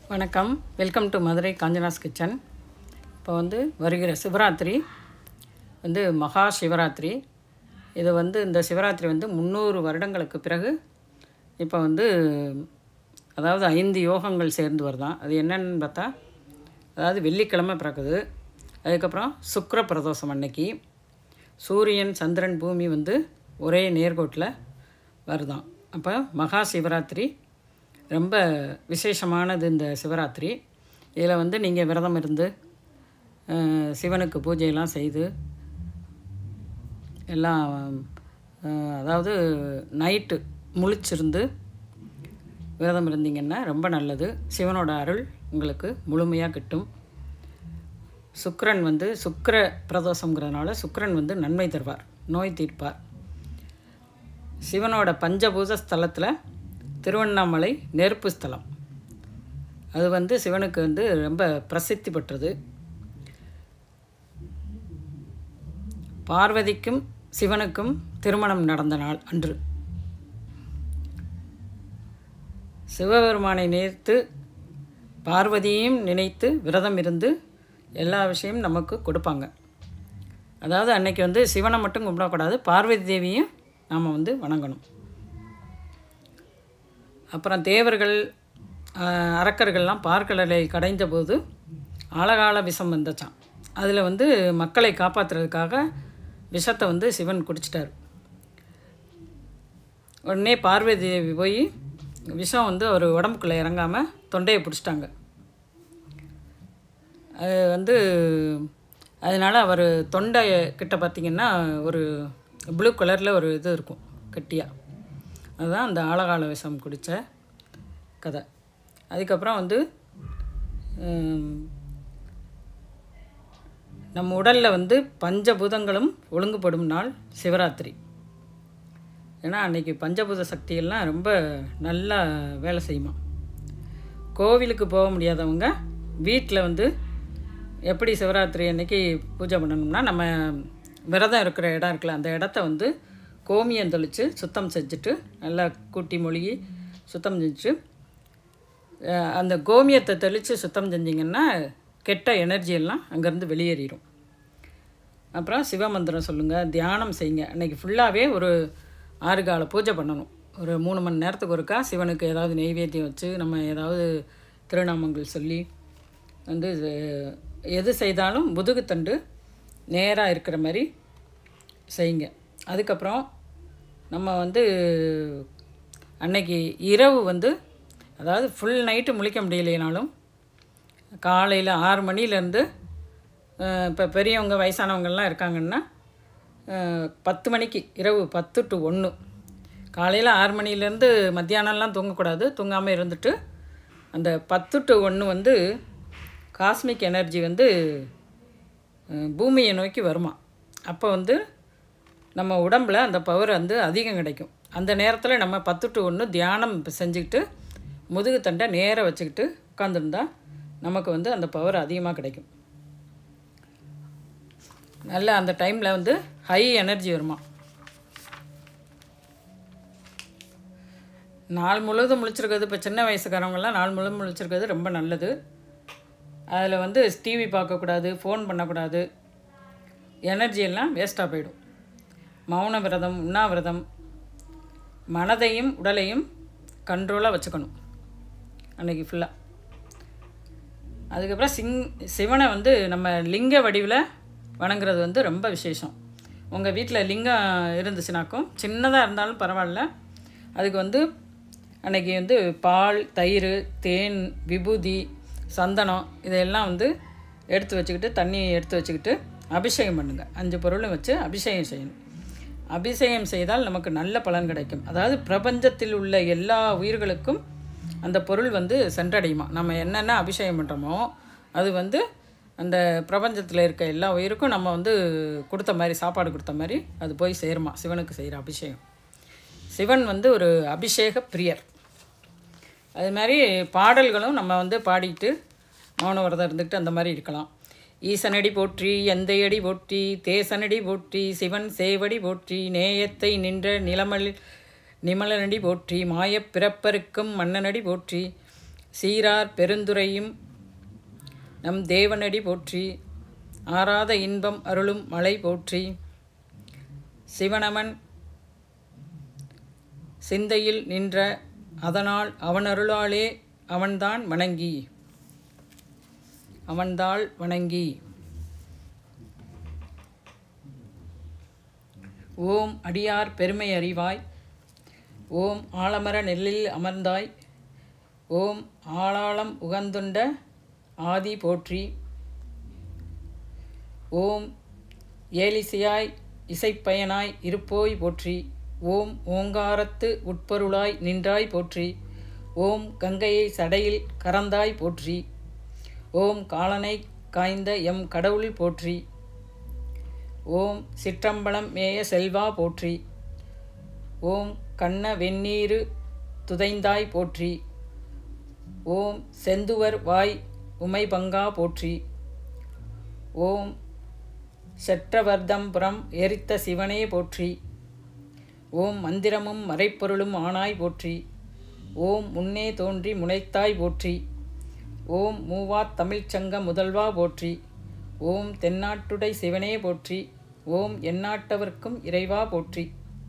வணக்கம் welcome to Madurai Kanchana's kitchen இப்போ வந்து வருகிற சிவராத்திரி வந்து மகா சிவராத்திரி இது வந்து இந்த சிவராத்திரி வந்து முந்நூறு வருடங்களுக்கு பிறகு இப்போ வந்து அதாவது ஐந்து யோகங்கள் சேர்ந்து வருதான் அது என்னன்னு பார்த்தா அதாவது வெள்ளிக்கிழமை பிறக்குது அதுக்கப்புறம் சுக்கிர பிரதோஷம் அன்னைக்கு சூரியன் சந்திரன் பூமி வந்து ஒரே நேர்கோட்டில் வருதாம் அப்போ மகா சிவராத்திரி ரொம்ப விசேஷமானது இந்த சிவராத்திரி இதில் வந்து நீங்கள் விரதம் இருந்து அஹ், சிவனுக்கு பூஜையெல்லாம் செய்து எல்லாம் அஹ், அதாவது நைட்டு முழிச்சிருந்து விரதம் இருந்தீங்கன்னா ரொம்ப நல்லது சிவனோட அருள் உங்களுக்கு முழுமையாக கிட்டும் சுக்கிரன் வந்து சுக்கிர பிரதோஷங்கிறதுனால சுக்கிரன் வந்து நன்மை தருவார் நோய் தீர்ப்பார் சிவனோட பஞ்சபூத ஸ்தலத்தில் திருவண்ணாமலை நெருப்பு ஸ்தலம் அது வந்து சிவனுக்கு வந்து ரொம்ப பிரசித்தி பெற்றது பார்வதிக்கும் சிவனுக்கும் திருமணம் நடந்த நாள் அன்று சிவபெருமானை நினைத்து பார்வதியையும் நினைத்து விரதம் இருந்து எல்லா விஷயமும் நமக்கு கொடுப்பாங்க அதாவது அன்னைக்கு வந்து சிவனை மட்டும் கும்பிடக்கூடாது பார்வதி தேவியும் நாம் வந்து வணங்கணும் அப்புறம் தேவர்கள் ஆஹ், அரக்கர்கள்லாம் பார்க்கடலை கடைந்த போது ஆழகால விஷம் வந்துச்சான் அதில் வந்து மக்களை காப்பாற்றுறதுக்காக விஷத்தை வந்து சிவன் குடிச்சிட்டார் உடனே பார்வதி தேவி போய் விஷம் வந்து அவர் உடம்புக்குள்ளே இறங்காமல் தொண்டையை பிடிச்சிட்டாங்க அது வந்து அதனால் அவர் தொண்டை கிட்ட பார்த்திங்கன்னா ஒரு ப்ளூ கலரில் ஒரு இது இருக்கும் கட்டியாக அதுதான் அந்த ஆழகால விஷம் குடித்த கதை அதுக்கப்புறம் வந்து ஹம், நம்ம உடலில் வந்து பஞ்சபூதங்களும் ஒழுங்குபடும் நாள் சிவராத்திரி ஏன்னா அன்னைக்கு பஞ்சபூத சக்தியெல்லாம் ரொம்ப நல்லா வேலை செய்யுமா கோவிலுக்கு போக முடியாதவங்க வீட்டில் வந்து எப்படி சிவராத்திரி அன்னைக்கு பூஜை பண்ணணும்னா நம்ம விரதம் இருக்கிற இடம் இருக்குல்ல அந்த இடத்த வந்து கோமியம் தெளித்து சுத்தம் செஞ்சுட்டு நல்லா கூட்டி மொழிகி சுத்தம் செஞ்சு அஹ், அந்த கோமியத்தை தெளித்து சுத்தம் செஞ்சிங்கன்னா கெட்ட எனர்ஜி எல்லாம் அங்கேருந்து வெளியேறிடும் அப்புறம் சிவமந்திரம் சொல்லுங்கள் தியானம் செய்யுங்க அன்றைக்கி ஃபுல்லாகவே ஒரு ஆறு கால பூஜை பண்ணணும் ஒரு மூணு மணி நேரத்துக்கு ஒருக்கா சிவனுக்கு ஏதாவது நெய்வேத்தியம் வச்சு நம்ம ஏதாவது திருநாமங்கள் சொல்லி வந்து இது எது செய்தாலும் முதுகுத்தண்டு நேராக இருக்கிற மாதிரி செய்யுங்க அதுக்கப்புறம் நம்ம வந்து அன்னைக்கு இரவு வந்து அதாவது ஃபுல் நைட்டு முழிக்க முடியலைனாலும் காலையில் ஆறு மணிலேருந்து இப்போ பெரியவங்க வயசானவங்கள்லாம் இருக்காங்கன்னா அஹ், பத்து மணிக்கு இரவு பத்து டு ஒன்று காலையில் ஆறு மணிலேருந்து மத்தியானம்லாம் தூங்கக்கூடாது தூங்காமல் இருந்துட்டு அந்த பத்து டு ஒன்று வந்து காஸ்மிக் எனர்ஜி வந்து அஹ், பூமியை நோக்கி வருமா அப்போ வந்து நம்ம உடம்புல அந்த பவர் வந்து அதிகம் கிடைக்கும் அந்த நேரத்தில் நம்ம பத்து டு ஒன்று தியானம் செஞ்சுக்கிட்டு முதுகு தண்டை நேராக வச்சுக்கிட்டு உட்காந்துருந்தா நமக்கு வந்து அந்த பவர் அதிகமாக கிடைக்கும் நல்ல அந்த டைமில் வந்து ஹை எனர்ஜி வருமா நாள் முழுவதும் முழிச்சிருக்கிறது இப்போ சின்ன வயசுக்காரவங்கெல்லாம் நாள் முழுவதும் முழிச்சிருக்கிறது ரொம்ப நல்லது அதில் வந்து டிவி பார்க்கக்கூடாது ஃபோன் பண்ணக்கூடாது எனர்ஜி எல்லாம் வேஸ்ட்டாக போயிடும் மௌன விரதம் உண்ணாவிரதம் மனதையும் உடலையும் கண்ட்ரோலாக வச்சுக்கணும் அன்னைக்கு ஃபுல்லாக அதுக்கப்புறம் சிங் சிவனை வந்து நம்ம லிங்க வடிவில் வணங்குறது வந்து ரொம்ப விசேஷம் உங்கள் வீட்டில் லிங்கம் இருந்துச்சுனாக்கும் சின்னதாக இருந்தாலும் பரவாயில்ல அதுக்கு வந்து அன்னைக்கு வந்து பால் தயிர் தேன் விபூதி சந்தனம் இதையெல்லாம் வந்து எடுத்து வச்சுக்கிட்டு தண்ணி எடுத்து வச்சுக்கிட்டு அபிஷேகம் பண்ணுங்கள் அஞ்சு பொருளும் வச்சு அபிஷேகம் செய்யணும் அபிஷேகம் செய்தால் நமக்கு நல்ல பலன் கிடைக்கும் அதாவது பிரபஞ்சத்தில் உள்ள எல்லா உயிர்களுக்கும் அந்த பொருள் வந்து சென்றடையுமா நம்ம என்னென்ன அபிஷேகம் பண்ணுறோமோ அது வந்து அந்த பிரபஞ்சத்தில் இருக்க எல்லா உயிருக்கும் நம்ம வந்து கொடுத்த மாதிரி சாப்பாடு கொடுத்த மாதிரி அது போய் சேருமா சிவனுக்கு செய்கிற அபிஷேகம் சிவன் வந்து ஒரு அபிஷேக பிரியர் அது மாதிரி பாடல்களும் நம்ம வந்து பாடிட்டு மௌன விரதம் இருந்துக்கிட்டு அந்த மாதிரி இருக்கலாம் ஈசனடி போற்றி எந்தையடி போற்றி தேசனடி போற்றி சிவன் சேவடி போற்றி நேயத்தை நின்ற நிலமல் நிமலனடி போற்றி மாயப் பிறப்பருக்கும் மன்னனடி போற்றி சீரார் பெருந்துரையும் நம் தேவனடி போற்றி ஆராத இன்பம் அருளும் மலை போற்றி சிவனமன் சிந்தையில் நின்ற அதனால் அவனருளாலே அவன்தான் வணங்கி அவன்தாள் வணங்கி ஓம் அடியார் பெருமை அறிவாய் ஓம் ஆலமர நெல்லில் அமர்ந்தாய் ஓம் ஆளாளம் உகந்துண்ட ஆதி போற்றி ஓம் ஏலிசையாய் இசைப்பயனாய் இருப்போய் போற்றி ஓம் ஓங்காரத்து உட்பொருளாய் நின்றாய் போற்றி ஓம் கங்கையை சடையில் கறந்தாய் போற்றி ஓம் காலனை காய்ந்த எம் கடவுள் போற்றி ஓம் சிற்றம்பலம் மேய செல்வா போற்றி ஓம் கண்ண வெந்நீரு துதைந்தாய் போற்றி ஓம் செந்துவர் வாய் உமை பங்கா போற்றி ஓம் செற்றவர்தம்புரம் எரித்த சிவனே போற்றி ஓம் மந்திரமும் மறைப்பொருளும் ஆனாய் போற்றி ஓம் முன்னே தோன்றி முனைத்தாய் போற்றி ஓம் மூவாத் தமிழ்ச்சங்க முதல்வா போற்றி ஓம் தென்னாட்டுடை சிவனே போற்றி ஓம் எந்நாட்டவர்க்கும் இறைவா போற்றி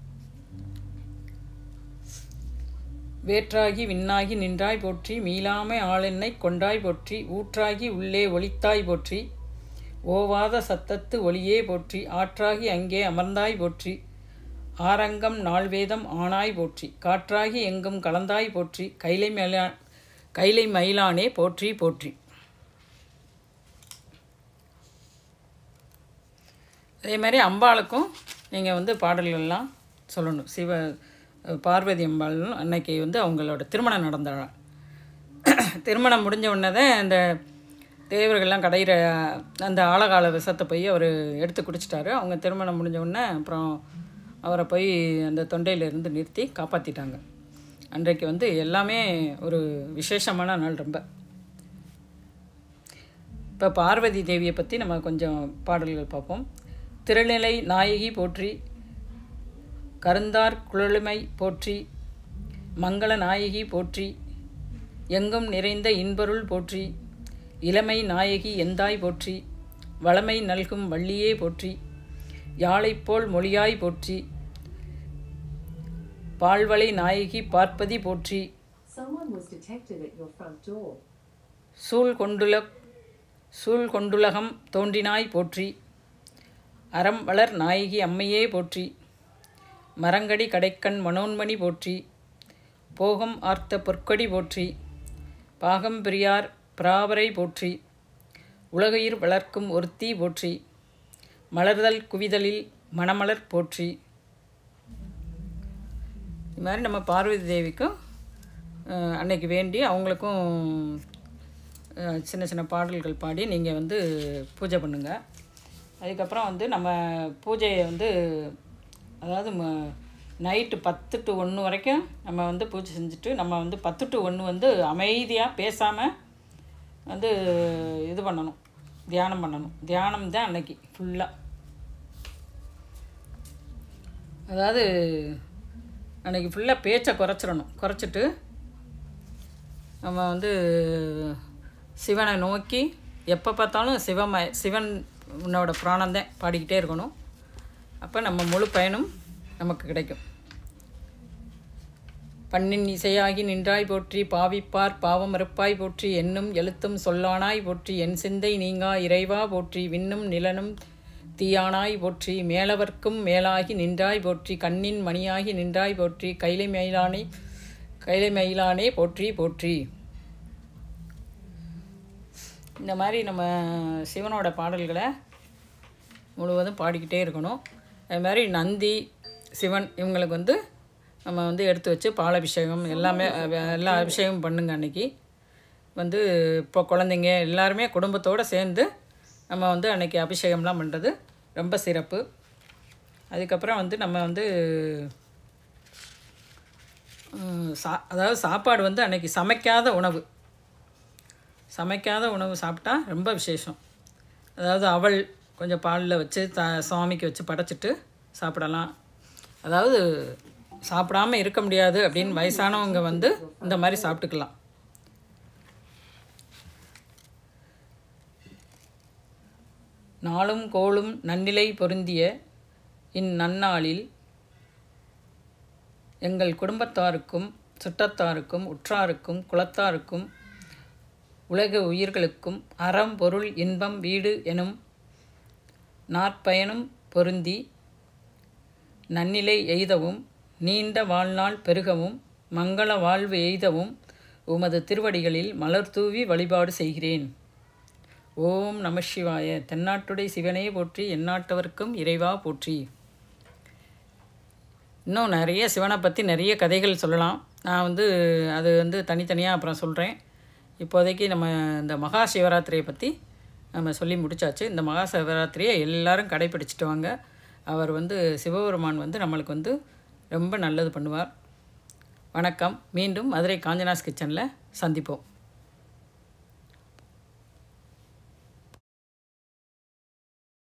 வேற்றாகி விண்ணாகி நின்றாய் போற்றி மீளாமை ஆளென்னை கொண்டாய் போற்றி ஊற்றாகி உள்ளே ஒளித்தாய் போற்றி ஓவாத சத்தத்து ஒளியே போற்றி ஆற்றாகி அங்கே அமர்ந்தாய் போற்றி ஆரங்கம் நால்வேதம் ஆனாய் போற்றி காற்றாகி எங்கும் கலந்தாய் போற்றி கைலை மேலா கைலை மயிலானே போற்றி போற்றி அதே மாதிரி அம்பாளுக்கும் நீங்கள் வந்து பாடல்கள்லாம் சொல்லணும் சிவ பார்வதி அம்பாள் அன்னைக்கு வந்து அவங்களோட திருமணம் நடந்தாள் திருமணம் முடிஞ்ச உடனே தான் அந்த தேவர்கள்லாம் கடையிற அந்த ஆழகால விஷத்தை போய் அவர் எடுத்து குடிச்சிட்டாரு அவங்க திருமணம் முடிஞ்ச உடனே அப்புறம் அவரை போய் அந்த தொண்டையிலிருந்து நிறுத்தி காப்பாற்றிட்டாங்க அன்றைக்கு வந்து எல்லாமே ஒரு விசேஷமான நாள் ரொம்ப இப்போ பார்வதி தேவியை பற்றி நம்ம கொஞ்சம் பாடல்கள் பார்ப்போம் திருநிலை நாயகி போற்றி கருந்தார் குழலுமை போற்றி மங்கள நாயகி போற்றி எங்கும் நிறைந்த இன்பருள் போற்றி இளமை நாயகி எந்தாய் போற்றி வளமை நல்கும் வள்ளியே போற்றி யாழைப்போல் மொழியாய் போற்றி பால்வளை நாயகி பார்ப்பதி போற்றி Someone was detected at your front door. சூழ் கொண்டுல சூழ் கொண்டுலகம் தோன்றினாய் போற்றி அறம் வளர் நாயகி அம்மையே போற்றி மரங்கடி கடைக்கண் மனோன்மணி போற்றி போகம் ஆர்த்த பொற்கொடி போற்றி பாகம் பிரியார் பிராவரை போற்றி உலகுயிர் வளர்க்கும் ஒருத்தி போற்றி மலர்தல் குவிதலில் மணமலர் போற்றி இது மாதிரி நம்ம பார்வதி தேவிக்கும் அஹ், அன்னைக்கு வேண்டி அவங்களுக்கும் அஹ், சின்ன சின்ன பாடல்கள் பாடி நீங்கள் வந்து பூஜை பண்ணுங்கள் அதுக்கப்புறம் வந்து நம்ம பூஜையை வந்து அதாவது ம- நைட்டு பத்து டு ஒன்று வரைக்கும் நம்ம வந்து பூஜை செஞ்சுட்டு நம்ம வந்து பத்து டு ஒன்று வந்து அமைதியாக பேசாமல் வந்து இது பண்ணணும் தியானம் பண்ணணும் தியானம் தான் அன்னைக்கு ஃபுல்லாக அதாவது அன்னைக்கு ஃபுல்லாக பேச்சை குறைச்சிடணும் குறைச்சிட்டு நம்ம வந்து சிவனை நோக்கி எப்போ பார்த்தாலும் சிவம சிவன் உன்னோட பிராணந்தேன் பாடிக்கிட்டே இருக்கணும் அப்போ நம்ம முழு பயனும் நமக்கு கிடைக்கும் பண்ணின் இசையாகி நின்றாய் போற்றி பாவிப்பார் பாவம் மறுப்பாய் போற்றி என்னும் எழுத்தும் சொல்லானாய் போற்றி என் சிந்தை நீங்கா இறைவா போற்றி விண்ணும் நிலனும் தீயானாய் போற்றி மேலவர்க்கும் மேலாகி நின்றாய் போற்றி கண்ணின் மணியாகி நின்றாய் போற்றி கைலை மயிலானே கைலை மயிலானே போற்றி போற்றி இந்த மாதிரி நம்ம சிவனோட பாடல்களை முழுவதும் பாடிக்கிட்டே இருக்கணும் அது மாதிரி நந்தி சிவன் இவங்களுக்கு வந்து நம்ம வந்து எடுத்து வச்சு பாலாபிஷேகம் எல்லாமே அஹ், எல்லா அபிஷேகம் பண்ணுங்க அன்னைக்கு வந்து இப்போ குழந்தைங்க எல்லாருமே குடும்பத்தோடு சேர்ந்து நம்ம வந்து அன்னைக்கு அபிஷேகம்லாம் பண்ணுறது ரொம்ப சிறப்பு அதுக்கப்புறம் வந்து நம்ம வந்து உம், சா அதாவது சாப்பாடு வந்து அன்னைக்கு சமைக்காத உணவு சமைக்காத உணவு சாப்பிட்டா ரொம்ப விசேஷம் அதாவது அவல் கொஞ்சம் பாலில் வச்சு த சுவாமிக்கு வச்சு படைச்சிட்டு சாப்பிடலாம் அதாவது சாப்பிடாம இருக்க முடியாது அப்படின்னு வயசானவங்க வந்து இந்த மாதிரி சாப்பிட்டுக்கலாம் நாளும் கோளும் நன்னிலை பொருந்திய இந்நன்னாளில் எங்கள் குடும்பத்தாருக்கும் சுற்றத்தாருக்கும் உற்றாருக்கும் குலத்தாருக்கும் உலக உயிர்களுக்கும் அறம் பொருள் இன்பம் வீடு எனும் நாற்பயனும் பொருந்தி நன்னிலை எய்தவும் நீண்ட வாழ்நாள் பெருகவும் மங்கள வாழ்வு எய்தவும் உமது திருவடிகளில் மலர் தூவி வழிபாடு செய்கிறேன் ஓம் நம சிவாய தென்னாட்டுடை சிவனே போற்றி எந்நாட்டவர்க்கும் இறைவா போற்றி இன்னும் நிறைய சிவனை பற்றி நிறைய கதைகள் சொல்லலாம் நான் வந்து அது வந்து தனித்தனியாக அப்புறம் சொல்கிறேன் இப்போதைக்கு நம்ம இந்த மகா சிவராத்திரியை பற்றி நம்ம சொல்லி முடிச்சாச்சு இந்த மகா சிவராத்திரியை எல்லாரும் கடைப்பிடிச்சிட்டு வாங்க அவர் வந்து சிவபெருமான் வந்து நம்மளுக்கு வந்து ரொம்ப நல்லது பண்ணுவார் வணக்கம் மீண்டும் மதுரை காஞ்சனாஸ் கிச்சனில் சந்திப்போம்